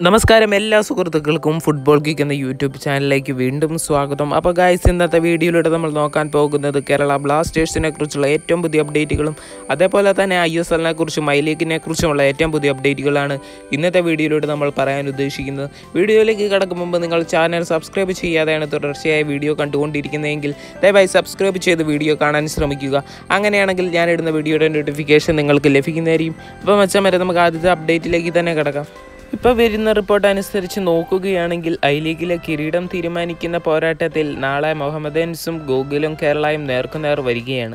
നമസ്കാരം എല്ലാ സുഹൃത്തുക്കൾക്കും ഫുട്ബോൾ കിക്ക് എന്ന യൂട്യൂബ് ചാനലിലേക്ക് വീണ്ടും സ്വാഗതം അപ്പോൾ ഗായ്സ് ഇന്നത്തെ വീഡിയോയിലൂടെ നമ്മൾ നോക്കാൻ പോകുന്നത് കേരള ബ്ലാസ്റ്റേഴ്സിനെ കുറിച്ചുള്ള ഏറ്റവും പുതിയ അപ്ഡേറ്റുകളും അതേപോലെ തന്നെ ഐ എസ് എല്ലിനെ കുറിച്ചും ഐ ലീഗിനെ കുറിച്ചുമുള്ള ഏറ്റവും പുതിയ അപ്ഡേറ്റുകളാണ് ഇന്നത്തെ വീഡിയോയിലൂടെ നമ്മൾ പറയാൻ ഉദ്ദേശിക്കുന്നത് വീഡിയോയിലേക്ക് കടക്കും മുമ്പ് നിങ്ങൾ ചാനൽ സബ്സ്ക്രൈബ് ചെയ്യാതെയാണ് തുടർച്ചയായി വീഡിയോ കണ്ടുകൊണ്ടിരിക്കുന്നതെങ്കിൽ ദയവായി സബ്സ്ക്രൈബ് ചെയ്ത് വീഡിയോ കാണാൻ ശ്രമിക്കുക അങ്ങനെയാണെങ്കിൽ ഞാനിടുന്ന വീഡിയോയുടെ നോട്ടിഫിക്കേഷൻ നിങ്ങൾക്ക് ലഭിക്കുന്നതായിരിക്കും അപ്പോൾ മച്ചാൻ വരെ നമുക്ക് ആദ്യത്തെ അപ്ഡേറ്റിലേക്ക് തന്നെ കിടക്കാം ഇപ്പോൾ വരുന്ന റിപ്പോർട്ട് അനുസരിച്ച് നോക്കുകയാണെങ്കിൽ ഐ ലീഗിലെ കിരീടം തീരുമാനിക്കുന്ന പോരാട്ടത്തിൽ നാളെ മുഹമ്മദൻസും ഗൂഗിളും കേരളയും നേർക്കുനേർ വരികയാണ്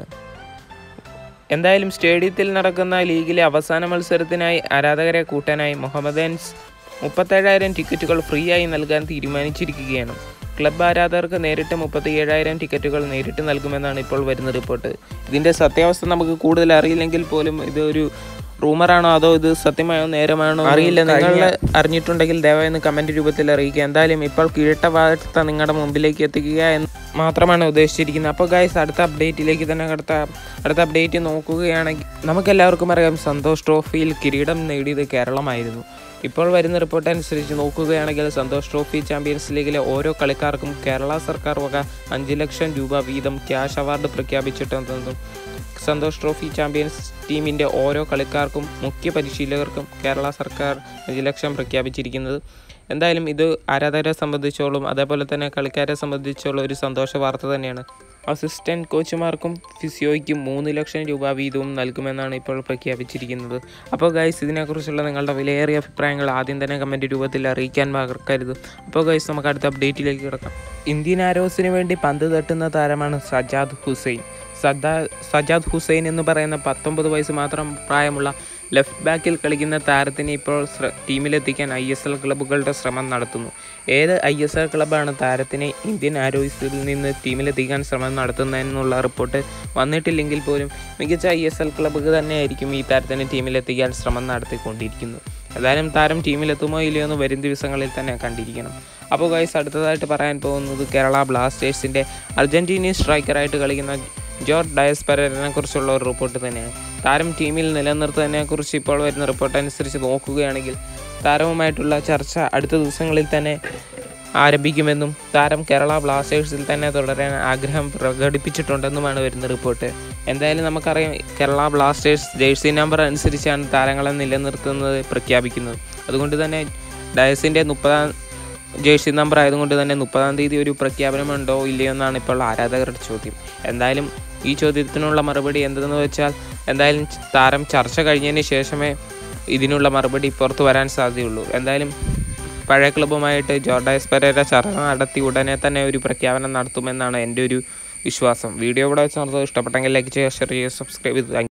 എന്തായാലും സ്റ്റേഡിയത്തിൽ നടക്കുന്ന ലീഗിലെ അവസാന മത്സരത്തിനായി ആരാധകരെ കൂട്ടാനായി മുഹമ്മദൻസ് മുപ്പത്തേഴായിരം ടിക്കറ്റുകൾ ഫ്രീ ആയി നൽകാൻ തീരുമാനിച്ചിരിക്കുകയാണ് ക്ലബ് ആരാധകർക്ക് നേരിട്ട് മുപ്പത്തി ഏഴായിരം ടിക്കറ്റുകൾ നേരിട്ട് നൽകുമെന്നാണ് ഇപ്പോൾ വരുന്ന റിപ്പോർട്ട് ഇതിൻ്റെ സത്യാവസ്ഥ നമുക്ക് കൂടുതൽ അറിയില്ലെങ്കിൽ പോലും ഇത് ഒരു റൂമറാണോ അതോ ഇത് സത്യമായോ നേരമാണോ അറിയില്ല നിങ്ങൾ അറിഞ്ഞിട്ടുണ്ടെങ്കിൽ ദയവായി ഒന്ന് കമൻറ്റ് രൂപത്തിൽ അറിയിക്കുക എന്തായാലും ഇപ്പോൾ കിഴട്ട വാർത്ത നിങ്ങളുടെ മുമ്പിലേക്ക് എത്തിക്കുക എന്ന് മാത്രമാണ് ഉദ്ദേശിച്ചിരിക്കുന്നത് അപ്പോൾ ഗായ്സ് അടുത്ത അപ്ഡേറ്റിലേക്ക് തന്നെ അടുത്ത അടുത്ത അപ്ഡേറ്റ് നോക്കുകയാണെങ്കിൽ നമുക്കെല്ലാവർക്കും അറിയാം സന്തോഷ് ട്രോഫിയിൽ കിരീടം നേടിയത് കേരളമായിരുന്നു ഇപ്പോൾ വരുന്ന റിപ്പോർട്ട് അനുസരിച്ച് നോക്കുകയാണെങ്കിൽ സന്തോഷ് ട്രോഫി ചാമ്പ്യൻസ് ലീഗിലെ ഓരോ കളിക്കാർക്കും കേരള സർക്കാർ വക അഞ്ച് ലക്ഷം രൂപ വീതം ക്യാഷ് അവാർഡ് പ്രഖ്യാപിച്ചിട്ടുണ്ടെന്നും സന്തോഷ് ട്രോഫി ചാമ്പ്യൻസ് ടീമിൻ്റെ ഓരോ കളിക്കാർക്കും മുഖ്യ പരിശീലകർക്കും കേരള സർക്കാർ അഞ്ച് ലക്ഷം പ്രഖ്യാപിച്ചിരിക്കുന്നത് എന്തായാലും ഇത് ആരാധകരെ സംബന്ധിച്ചോളം അതേപോലെ തന്നെ കളിക്കാരെ സംബന്ധിച്ചോളം ഒരു സന്തോഷ വാർത്ത തന്നെയാണ് അസിസ്റ്റൻറ്റ് കോച്ചുമാർക്കും ഫിസിയോയ്ക്കും മൂന്ന് ലക്ഷം രൂപ വീതവും നൽകുമെന്നാണ് ഇപ്പോൾ പ്രഖ്യാപിച്ചിരിക്കുന്നത് അപ്പോൾ ഗൈസ് ഇതിനെക്കുറിച്ചുള്ള നിങ്ങളുടെ വിലയേറിയ അഭിപ്രായങ്ങൾ ആദ്യം തന്നെ കമൻറ്റ് രൂപത്തിൽ അറിയിക്കാൻ മറക്കരുത് അപ്പോൾ ഗൈസ് നമുക്ക് അടുത്ത അപ്ഡേറ്റിലേക്ക് കിടക്കാം ഇന്ത്യൻ ആരോസിന് വേണ്ടി പന്ത് തട്ടുന്ന താരമാണ് സജാദ് ഹുസൈൻ സദാ സജാദ് ഹുസൈൻ എന്ന് പറയുന്ന പത്തൊമ്പത് വയസ്സ് മാത്രം പ്രായമുള്ള ലെഫ്റ്റ് ബാക്കിൽ കളിക്കുന്ന താരത്തിനെ ഇപ്പോൾ ശ്ര- ടീമിലെത്തിക്കാൻ ഐ എസ് എൽ ക്ലബ്ബുകളുടെ ശ്രമം നടത്തുന്നു ഏത് ഐ എസ് എൽ ക്ലബ്ബാണ് താരത്തിനെ ഇന്ത്യൻ ആരോസിൽ നിന്ന് ടീമിലെത്തിക്കാൻ ശ്രമം നടത്തുന്നതെന്നുള്ള റിപ്പോർട്ട് വന്നിട്ടില്ലെങ്കിൽ പോലും മികച്ച ഐ എസ് എൽ ക്ലബ്ബ് തന്നെയായിരിക്കും ഈ താരത്തിനെ ടീമിലെത്തിക്കാൻ ശ്രമം നടത്തിക്കൊണ്ടിരിക്കുന്നത് ഏതായാലും താരം ടീമിലെത്തുമോ ഇല്ലയോ എന്ന് വരും ദിവസങ്ങളിൽ തന്നെ കണ്ടിരിക്കണം അപ്പോൾ ഗൈസ് അടുത്തതായിട്ട് പറയാൻ പോകുന്നത് കേരള ബ്ലാസ്റ്റേഴ്സിൻ്റെ അർജൻറ്റീനിയൻ സ്ട്രൈക്കറായിട്ട് കളിക്കുന്ന ജോർജ് ഡയസ് പെരേരനെ കുറിച്ചുള്ള ഒരു റിപ്പോർട്ട് തന്നെയാണ് താരം ടീമിൽ നിലനിർത്തുന്നതിനെ കുറിച്ച് ഇപ്പോൾ വരുന്ന റിപ്പോർട്ട് അനുസരിച്ച് നോക്കുകയാണെങ്കിൽ താരവുമായിട്ടുള്ള ചർച്ച അടുത്ത ദിവസങ്ങളിൽ തന്നെ ആരംഭിക്കുമെന്നും താരം കേരള ബ്ലാസ്റ്റേഴ്സിൽ തന്നെ തുടരാൻ ആഗ്രഹം പ്രകടിപ്പിച്ചിട്ടുണ്ടെന്നുമാണ് വരുന്ന റിപ്പോർട്ട് എന്തായാലും നമുക്കറിയാം കേരള ബ്ലാസ്റ്റേഴ്സ് ജേഴ്സി നമ്പർ അനുസരിച്ചാണ് താരങ്ങളെ നിലനിർത്തുന്നത് പ്രഖ്യാപിക്കുന്നത് അതുകൊണ്ട് തന്നെ ഡയസിൻ്റെ മുപ്പതാം ജേഴ്സി നമ്പർ ആയതുകൊണ്ട് തന്നെ മുപ്പതാം തീയതി ഒരു പ്രഖ്യാപനമുണ്ടോ ഇല്ലയോ എന്നാണ് ഇപ്പോൾ ആരാധകരുടെ ചോദ്യം എന്തായാലും ഈ ചോദ്യത്തിനുള്ള മറുപടി എന്തെന്ന് വെച്ചാൽ എന്തായാലും താരം ചർച്ച കഴിഞ്ഞതിന് ശേഷമേ ഇതിനുള്ള മറുപടി പുറത്തു വരാൻ സാധ്യതയുള്ളൂ എന്തായാലും പഴയ ക്ലബ്ബുമായിട്ട് ജോർഡായസ് പെരേര ചർച്ച നടത്തി ഉടനെ തന്നെ ഒരു പ്രഖ്യാപനം നടത്തുമെന്നാണ് എൻ്റെ ഒരു വിശ്വാസം വീഡിയോ ഇവിടെ വെച്ച് നടത്തുന്നത് ഇഷ്ടപ്പെട്ടെങ്കിൽ ലൈക്ക് ചെയ്യുക ഷെയർ ചെയ്യുക സബ്സ്ക്രൈബ് ചെയ്ത്